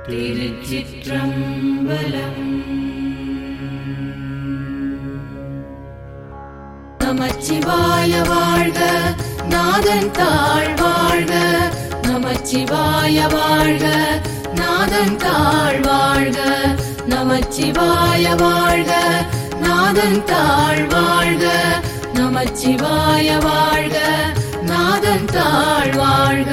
திருச்சிற்றம்பலம் நமச்சிவாய வாழ்க நாதன் தாழ் வாழ்க நமச்சிவாய வாழ்க நாதன் தாழ் வாழ்க நமச்சிவாய வாழ்க நாதன் தாழ் வாழ்க நமச்சிவாய வாழ்க நாதன் தாழ் வாழ்க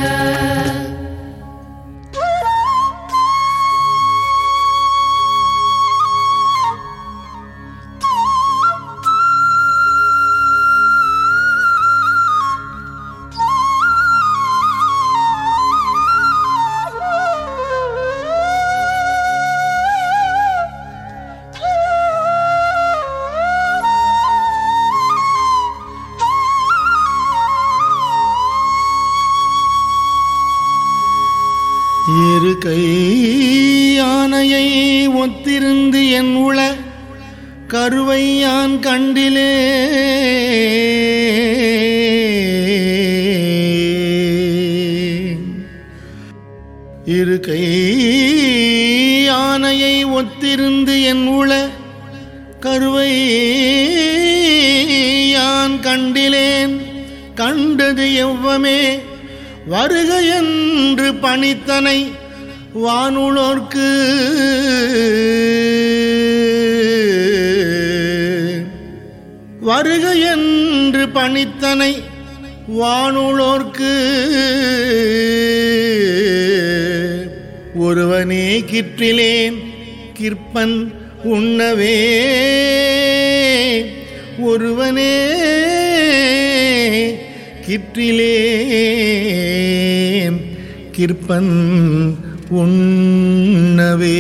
இரு கை யானையை ஒத்திருந்து என் உள கருவை யான் கண்டிலே இரு கை யானையை ஒத்திருந்து என் உள கருவை யான் கண்டிலேன் கண்டது எவ்வமே வருக என்று பணித்தனை வானுளோர்க்கு வருக என்று பணித்தனை வானுளோர்க்கு ஒருவனே கிற்றிலேன் கிற்பன் உண்ணவே ஒருவனே கிற்றிலேன் கிற்பன் உண்ணவே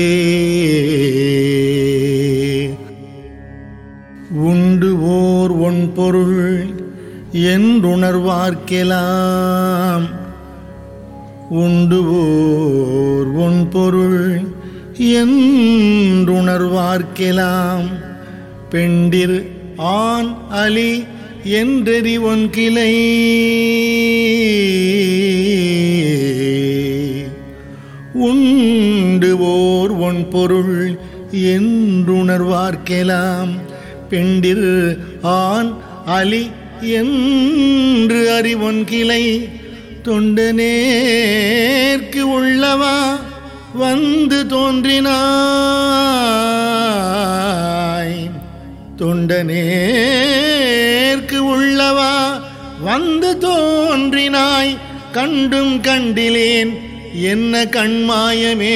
உண்டு ஓர் ஒன் பொருள் என்றுணர்வார்க்கெலாம் உண்டு ஓர் ஒன் பொருள் என்றுணர்வார்க்கெலாம் பெண்டிர் ஆண் அலி என்றெறி ஒன் கிளை உண்டு ஓர் ஒன் பொருள் என்றுணர்வார்க்கெலாம் பெண்டிர் ஆண் அலி என்று அறிவொன் கிளை தொண்டனேற்கு உள்ளவா வந்து தோன்றினாய் தொண்டனேற்கு உள்ளவா வந்து தோன்றினாய் கண்டும் கண்டிலேன் என்ன கண்மாயமே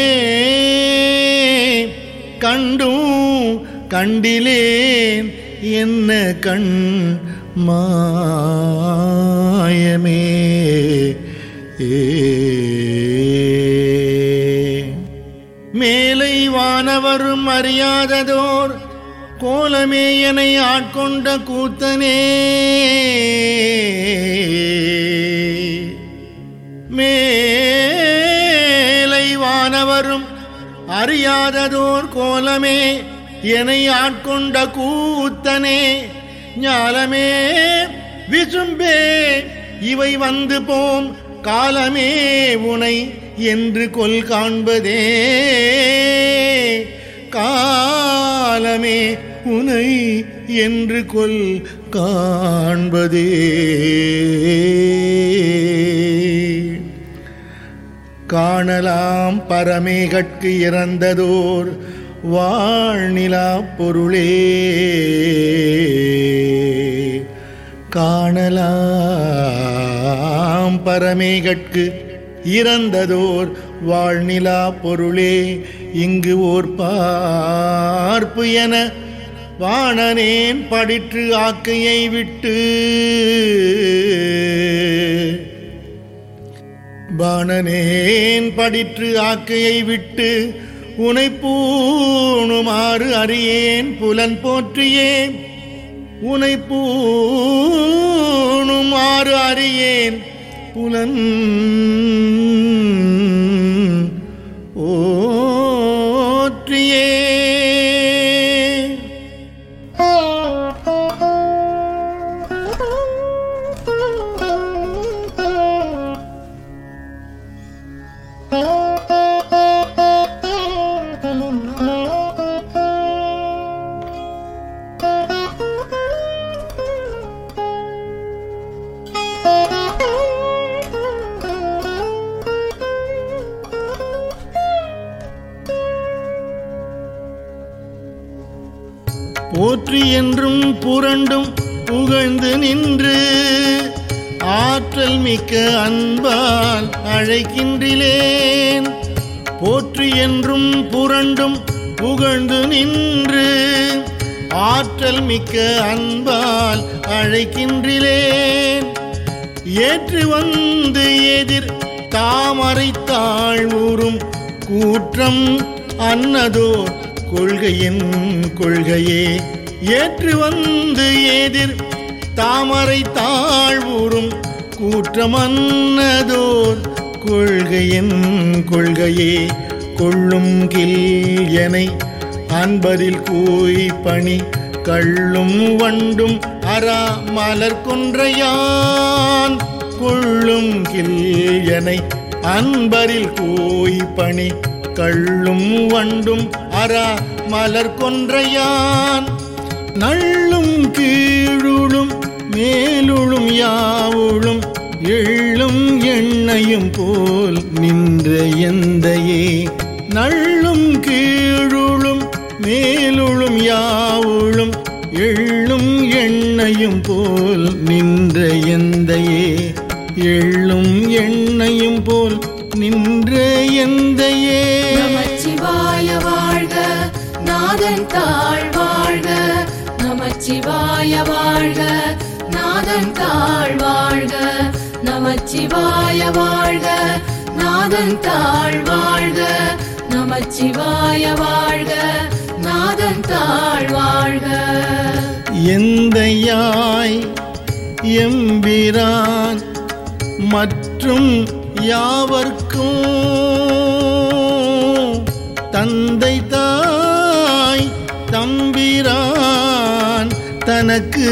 கண்டும் கண்டிலேன் என்ன கண் மாயமே ஏ மேலை வானவரும் அறியாததோர் கோலமேயனை ஆட்கொண்ட கூத்தனே மேலை வானவரும் அறியாததோர் கோலமே என்னை ஆட்கொண்ட கூத்தனே ஞாலமே விசும்பே இவை வந்து போம் காலமே உனை என்று கொல் காண்பதே காலமே உனை என்று கொல் காண்பதே காணலாம் பரமேகட்கு இறந்ததோர் வாழ்நிலா பொருளே காணலாம் பரமேகட்கு இறந்ததோர் வாழ்நிலா பொருளே இங்கு ஓர் பார்ப்பு என வாணனேன் படிற்று ஆக்கையை விட்டு பாணனேன் படிற்று ஆக்கையை விட்டு உனை பூணுமாறு அறியேன் புலன் போற்றியே உனை பூணுமாறு அறியேன் புலன் ஓற்றியே Thank you. போற்றி என்றும் புரண்டும் புகழ்ந்து நின்று ஆற்றல் மிக்க அன்பால் அழைக்கின்றிலேன் போற்றி என்றும் புரண்டும் புகழ்ந்து நின்று ஆற்றல் மிக்க அன்பால் அழைக்கின்றிலேன் ஏற்று வந்து எதிர் தாமரை தாழ்வுறும் கூற்றம் அன்னதோர் கொள்கையின் கொள்கையே ஏற்று வந்து எதிர் தாமரை தாழ்வுறும் கூற்றம் அன்னதோர் கொள்கையின் கொள்கையே கொள்ளும் கில் எனை அன்பரில் கூய் பணி கள்ளும் வண்டும் அரா மலர் கொன்றையான் கொள்ளும் கில் எனை அன்பரில் கூய் பணி கள்ளும் வண்டும் அரா மலர் கொன்றையான் நள்ளும் கீழுளும் மேலுளும் யாவுளும் எள்ளும் எண்ணையும் போல் நின்ற எந்தையே நள்ளும் கீழுளும் மேலுளும் யாவுளும் எள்ளும் எண்ணையும் போல் நின்ற எந்தையே எள்ளும் எண்ணையும் போல் நின்ற எந்தையே நமச்சிவாய வாழ்க நாதன் தாழ் வாழ்க நமச்சிவாய வாழ்க நாதன் தாழ் வாழ்க நமச்சிவாய வாழ்க நாதன் தாழ் வாழ்க நமச்சிவாய வாழ்க நாதன் தாழ் வாழ்க எந்தையாய் எம்பிரான் மற்றும் யாவர்க்கும் தந்தை தாய் தம்பிரான் தனக்கு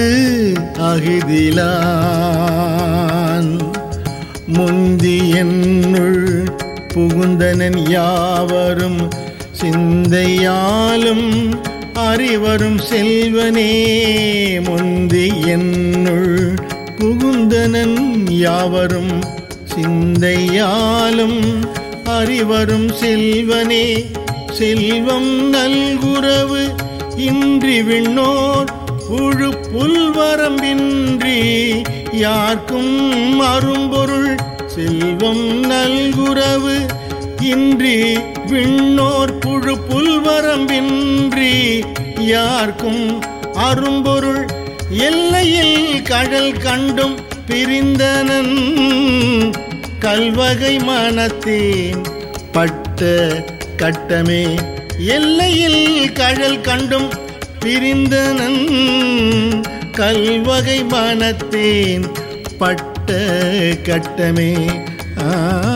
அகிதிலான் முந்தி என்னுள் புகுந்தனன் யாவரும் சிந்தையாலும் அறிவரும் செல்வனே முந்தி என்னுள் புகுந்தனன் யாவரும் சிந்தையாலும் அறிவரும் செல்வனே செல்வம் நல்குறவு இன்றி விண்ணோர் உழு புல்வரம்பின்றி யார்க்கும் அரும்பொருள் செல்வம் நல்குறவு இன்றி விண்ணோர் புழு புல்வரம்பின்றி யார்க்கும் அரும்பொருள் எல்லையில் கடல் கண்டும் பிரிந்தனன் கல்வகை மனத்தேன் பட்ட கட்டமே எல்லையில் கடல் கண்டும் பிரிந்தனன் கல்வகை மனத்தேன் பட்ட கட்டமே ஆ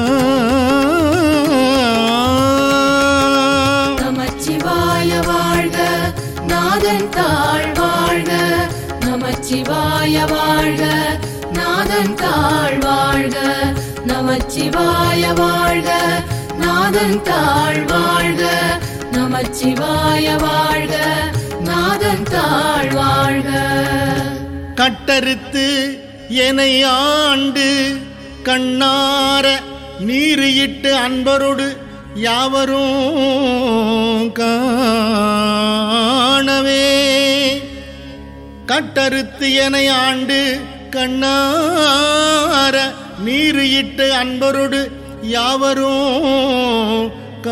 நமச்சிவாய வாழ்க நாதன் தாழ் வாழ்க நமச்சிவாய வாழ்க நாதன் தாழ் வாழ்க நமச்சிவாய வாழ்க நாதன் தாழ் வாழ்க நமச்சிவாய வாழ்க நாதன் தாழ் வாழ்க கட்டறுத்து எனை ஆண்டு கண்ணார நீரு இட்டு அன்பரோடு யாவரும் காணவே கட்டறுத்து எனை ஆண்டு கண்ணார நீரு இட்டு அன்பரோடு யாவரும்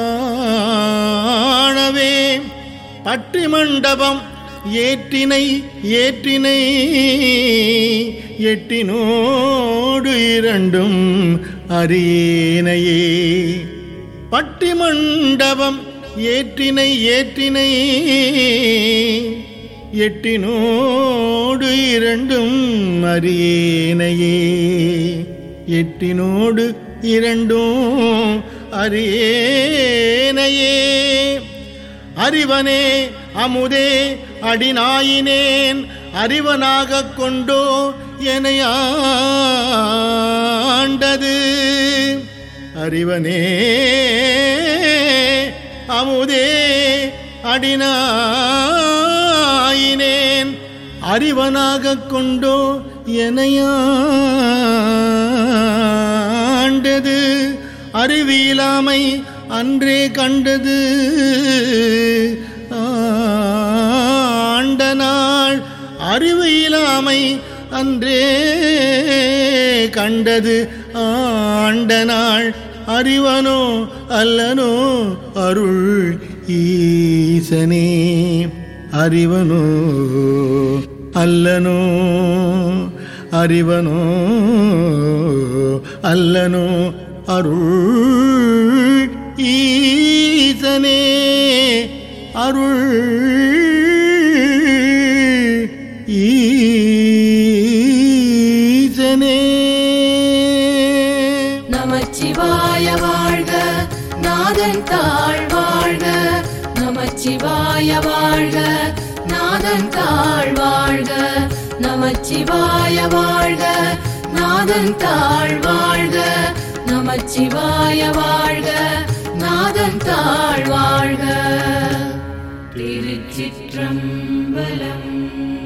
காணவே பட்டி மண்டபம் ஏற்றினை ஏற்றினை எட்டினோடு இரண்டும் அறியேனையே பட்டி மண்டபம் ஏற்றினை ஏற்றினை எட்டினோடு இரண்டும் அறியேனையே எட்டினோடு இரண்டும் அறியேனையே அறிவனே அமுதே அடிநாயினேன் அறிவனாகக் கொண்டோ எனை ஆண்டது அறிவனே அமுதே அடிநாயினேன் அறிவனாகக் கொண்டோ எனையாண்டது அறிவியலாமை அன்றே கண்டது ஆண்ட அறிவு இல்லாமை அன்றே கண்டது ஆண்ட நாள் அறிவனோ அல்லனோ அருள் ஈசனே அறிவனோ அல்லனோ அறிவனோ அல்லனோ அருள் ஈசனே அருள் ஈசனே நமச்சிவாய வாழ்க நாதன் தாழ் வாழ்க நமச்சிவாய வாழ்க நாதன் தாழ் வாழ்க நமச்சிவாய வாழ்க நாதன் தாழ் வாழ்க நமச்சிவாய வாழ்க நாதன் தாழ் வாழ்க திருச்சிற்றம்பலம்